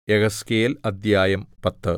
യെഹെസ്കേൽ അദ്ധ്യായം പത്ത്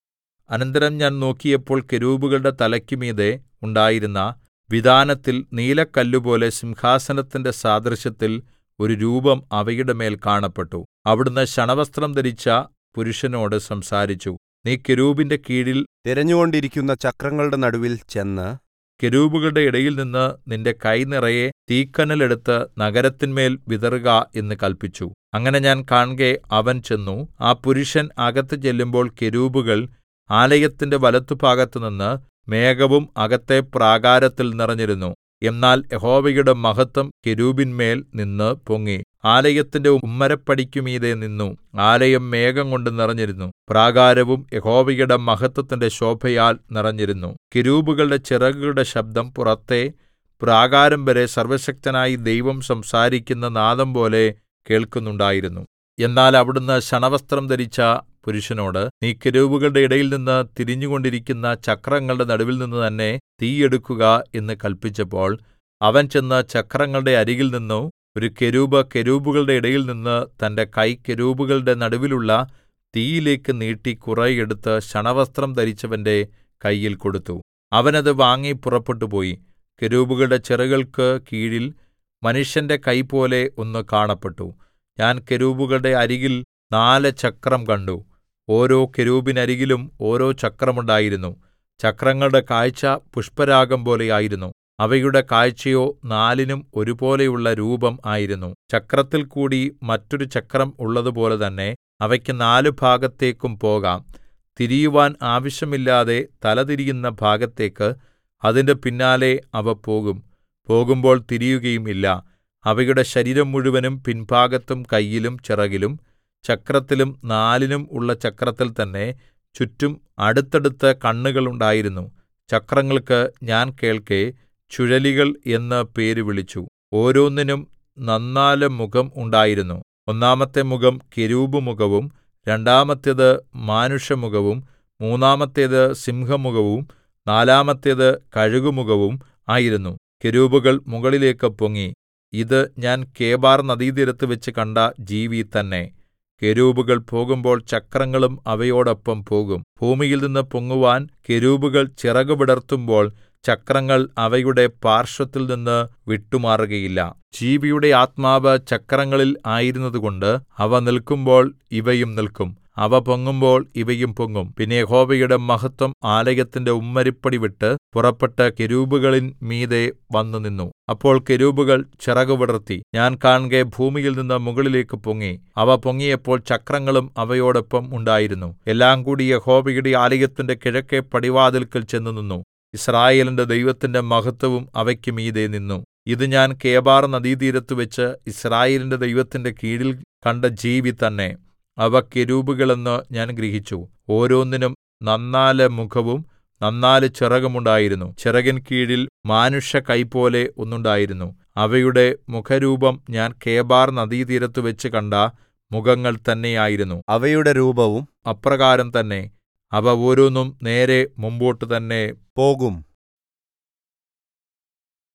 അനന്തരം ഞാൻ നോക്കിയപ്പോൾ കെരൂബുകളുടെ തലയ്ക്കുമീതെ ഉണ്ടായിരുന്ന വിതാനത്തിൽ നീലക്കല്ലുപോലെ സിംഹാസനത്തിന്റെ സാദൃശ്യത്തിൽ ഒരു രൂപം അവയുടെ മേൽ കാണപ്പെട്ടു അവിടുന്ന് ശണവസ്ത്രം ധരിച്ച പുരുഷനോട് സംസാരിച്ചു നീ കെരൂബിന്റെ കീഴിൽ തിരഞ്ഞുകൊണ്ടിരിക്കുന്ന ചക്രങ്ങളുടെ നടുവിൽ ചെന്ന് കെരൂബുകളുടെ ഇടയിൽനിന്ന് നിന്റെ കൈ നിറയെ തീക്കനൽ എടുത്ത് നഗരത്തിന്മേൽ വിതറുക എന്ന് കല്പിച്ചു അങ്ങനെ ഞാൻ കാൺകെ അവൻ ചെന്നു ആ പുരുഷൻ അകത്ത് ചെല്ലുമ്പോൾ കെരൂബുകൾ ആലയത്തിന്റെ വലത്തുഭാഗത്തുനിന്ന് മേഘവും അകത്തെ പ്രാകാരത്തിൽ നിറഞ്ഞിരുന്നു എന്നാൽ യഹോവയുടെ മഹത്വം കെരൂബിന്മേൽ നിന്ന് പൊങ്ങി ആലയത്തിന്റെ ഉമ്മരപ്പടിക്കുമീതെ നിന്നു ആലയം മേഘംകൊണ്ട് നിറഞ്ഞിരുന്നു പ്രാകാരവും യഹോവയുടെ മഹത്വത്തിന്റെ ശോഭയാൽ നിറഞ്ഞിരുന്നു കെരൂബുകളുടെ ചിറകുകളുടെ ശബ്ദം പുറത്തെ പ്രാകാരം വരെ സർവ്വശക്തനായ ദൈവം സംസാരിക്കുന്ന നാദം പോലെ കേൾക്കുന്നുണ്ടായിരുന്നു എന്നാൽ അവിടുന്ന് ശണവസ്ത്രം ധരിച്ച പുരുഷനോട് നീ കെരൂബുകളുടെ ഇടയിൽനിന്ന് തിരിഞ്ഞുകൊണ്ടിരിക്കുന്ന ചക്രങ്ങളുടെ നടുവിൽനിന്ന് തന്നെ തീ എടുക്കുക എന്ന് കല്പിച്ചപ്പോൾ അവൻ ചെന്ന് ചക്രങ്ങളുടെ അരികിൽ നിന്നു ഒരു കെരൂബ് കെരൂബുകളുടെ ഇടയിൽനിന്ന് തന്റെ കൈ കെരൂബുകളുടെ നടുവിലുള്ള തീയിലേക്ക് നീട്ടി കുറെ എടുത്ത് ശണവസ്ത്രം ധരിച്ചവന്റെ കയ്യിൽ കൊടുത്തു അവൻ അത് വാങ്ങി പുറപ്പെട്ടുപോയി കെരൂബുകളുടെ ചിറകുകൾക്ക് കീഴിൽ മനുഷ്യന്റെ കൈപോലെ ഒന്ന് കാണപ്പെട്ടു ഞാൻ കെരൂബുകളുടെ അരികിൽ നാല് ചക്രം കണ്ടു ഓരോ കെരൂബിനരികിലും ഓരോ ചക്രമുണ്ടായിരുന്നു ചക്രങ്ങളുടെ കാഴ്ച പുഷ്പരാഗം പോലെയായിരുന്നു അവയുടെ കാഴ്ചയോ നാലിനും ഒരുപോലെയുള്ള രൂപം ആയിരുന്നു ചക്രത്തിൽ കൂടി മറ്റൊരു ചക്രം ഉള്ളതുപോലെ തന്നെ അവയ്ക്ക് നാല് ഭാഗത്തേക്കും പോകാം തിരിയുവാൻ ആവശ്യമില്ലാതെ തലതിരിയുന്ന ഭാഗത്തേക്ക് അതിന്റെ പിന്നാലെ അവ പോകും പോകുമ്പോൾ തിരിയുകയും ഇല്ല അവയുടെ ശരീരം മുഴുവനും പിൻഭാഗത്തും കയ്യിലും ചിറകിലും ചക്രത്തിലും നാലിനും ഉള്ള ചക്രത്തിൽ തന്നെ ചുറ്റും അടുത്തടുത്ത് കണ്ണുകൾ ഉണ്ടായിരുന്നു ചക്രങ്ങൾക്ക് ഞാൻ കേൾക്കെ ചുഴലികൾ എന്ന് പേര് വിളിച്ചു ഓരോന്നിനും നന്നാല് മുഖം ഉണ്ടായിരുന്നു ഒന്നാമത്തെ മുഖം കെരൂബ് മുഖവും രണ്ടാമത്തേത് മാനുഷമുഖവും മൂന്നാമത്തേത് സിംഹമുഖവും നാലാമത്തേത് കഴുകുമുഖവും ആയിരുന്നു കെരൂബുകൾ മുകളിലേക്ക് പൊങ്ങി ഇത് ഞാൻ കേബാർ നദീതീരത്ത് വെച്ച് കണ്ട ജീവി തന്നെ കെരൂബുകൾ പോകുമ്പോൾ ചക്രങ്ങളും അവയോടൊപ്പം പോകും ഭൂമിയിൽ നിന്ന് പൊങ്ങുവാൻ കെരൂബുകൾ ചിറകു വിടർത്തുമ്പോൾ ചക്രങ്ങൾ അവയുടെ പാർശ്വത്തിൽ നിന്ന് വിട്ടുമാറുകയില്ല ജീവിയുടെ ആത്മാവ് ചക്രങ്ങളിൽ ആയിരുന്നതുകൊണ്ട് അവ നിൽക്കുമ്പോൾ ഇവയും നിൽക്കും അവ പൊങ്ങുമ്പോൾ ഇവയും പൊങ്ങും പിന്നെ യഹോവയുടെ മഹത്വം ആലയത്തിന്റെ ഉമ്മരിപ്പടി വിട്ട് പുറപ്പെട്ട് കെരൂബുകളിൻ മീതെ വന്നു നിന്നു അപ്പോൾ കെരൂബുകൾ ചിറകു വിടർത്തി ഞാൻ കാൺകെ ഭൂമിയിൽ നിന്ന് മുകളിലേക്ക് പൊങ്ങി അവ പൊങ്ങിയപ്പോൾ ചക്രങ്ങളും അവയോടൊപ്പം ഉണ്ടായിരുന്നു എല്ലാം കൂടി യഹോവയുടെ ആലയത്തിന്റെ കിഴക്കെ പടിവാതിൽക്കൽ ചെന്നു നിന്നു യിസ്രായേലിന്റെ ദൈവത്തിന്റെ മഹത്വവും അവയ്ക്ക് മീതെ നിന്നു ഇത് ഞാൻ കേബാർ നദീതീരത്ത് വെച്ച് യിസ്രായേലിന്റെ ദൈവത്തിന്റെ കീഴിൽ കണ്ട ജീവി തന്നെ അവ കെരൂബുകളെന്ന് ഞാൻ ഗ്രഹിച്ചു ഓരോന്നിനും നന്നാല് മുഖവും നന്നാല് ചിറകുമുണ്ടായിരുന്നു ചിറകിൻ കീഴിൽ മാനുഷ കൈപോലെ ഒന്നുണ്ടായിരുന്നു അവയുടെ മുഖരൂപം ഞാൻ കേബാർ നദീതീരത്ത് വെച്ച് കണ്ട മുഖങ്ങൾ തന്നെയായിരുന്നു അവയുടെ രൂപവും അപ്രകാരം തന്നെ അവ ഓരോന്നും നേരെ മുമ്പോട്ട് തന്നെ പോകും